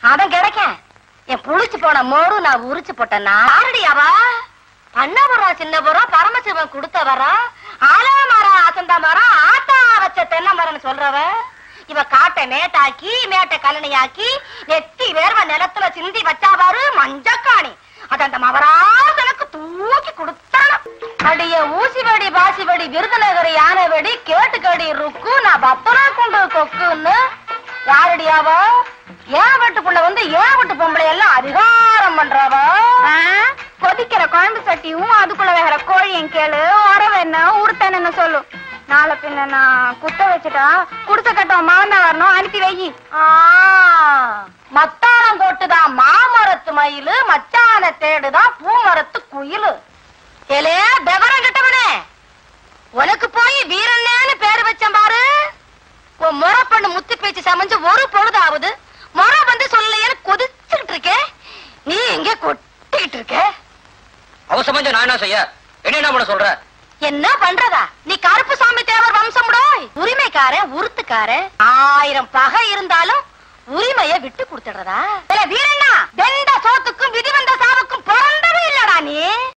அவன் கிடைக்க என் புளிச்சு போன மோரு நான் உரிச்சு போட்டேன்னா யாரடியாவா பண்ணபுரம் சின்னபுரம் பரமசிவன் கொடுத்த வரம் ஆலமரம் அசந்த மரம் ஆத்தா வச்ச தென்னை மரம்னு சொல்றவ இவ காட்டை மேட்டாக்கி மேட்டை கலனியாக்கி நெத்தி வேர்வ நிலத்துல சிந்தி வச்சாவாரு மஞ்சக்காணி அது அந்த மவராசனுக்கு தூக்கி கொடுத்தான அடிய ஊசி வெடி பாசி வெடி விருதுநகர் யானை வெடி கேட்டுக்கடி ருக்கு நான் பத்தனா கொண்டு கொக்குன்னு யாரடியாவோ ஏன் வீட்டுக்குள்ள வந்து ஏன் வீட்டு பொம்பளை எல்லாம் அதிகாரம் பண்றவ கொதிக்கிற குழம்பு சட்டியும் அதுக்குள்ள வேற கோழியும் கேளு உறவு என்ன உருத்தன்னு சொல்லு நாளை பின்ன நான் குத்த வச்சுட்டா குடுத்த கட்டம் மாவன் தான் வரணும் அனுப்பி வை மத்தானம் போட்டுதான் மாமரத்து மயிலு மச்சான தேடுதான் பூமரத்து குயிலு ஏலே விவரம் கிட்டவனே உனக்கு போய் வீரண்ணேன்னு பேரு வச்சேன் பாரு உன் முறை பண்ணு முத்தி பேச்சு சமைஞ்சு ஒரு பொழுதாவது முறை வந்து சொல்லலையேன்னு கொதிச்சுக்கிட்டு இருக்கே நீ எங்க கொட்டிக்கிட்டு இருக்க அவசரமா நான் என்ன செய்ய என்ன என்ன பண்ண சொல்ற என்ன பண்றதா நீ கருப்பு சாமி தேவர் வம்சம்டோய் உரிமைக்காரன் உருத்துக்காரன் ஆயிரம் பகை இருந்தாலும் உரிமைய விட்டு கொடுத்துடுறதா வீரண்ணா வெந்த சோத்துக்கும் விதி வந்த சாவுக்கும் பிறந்தவே இல்லடா நீ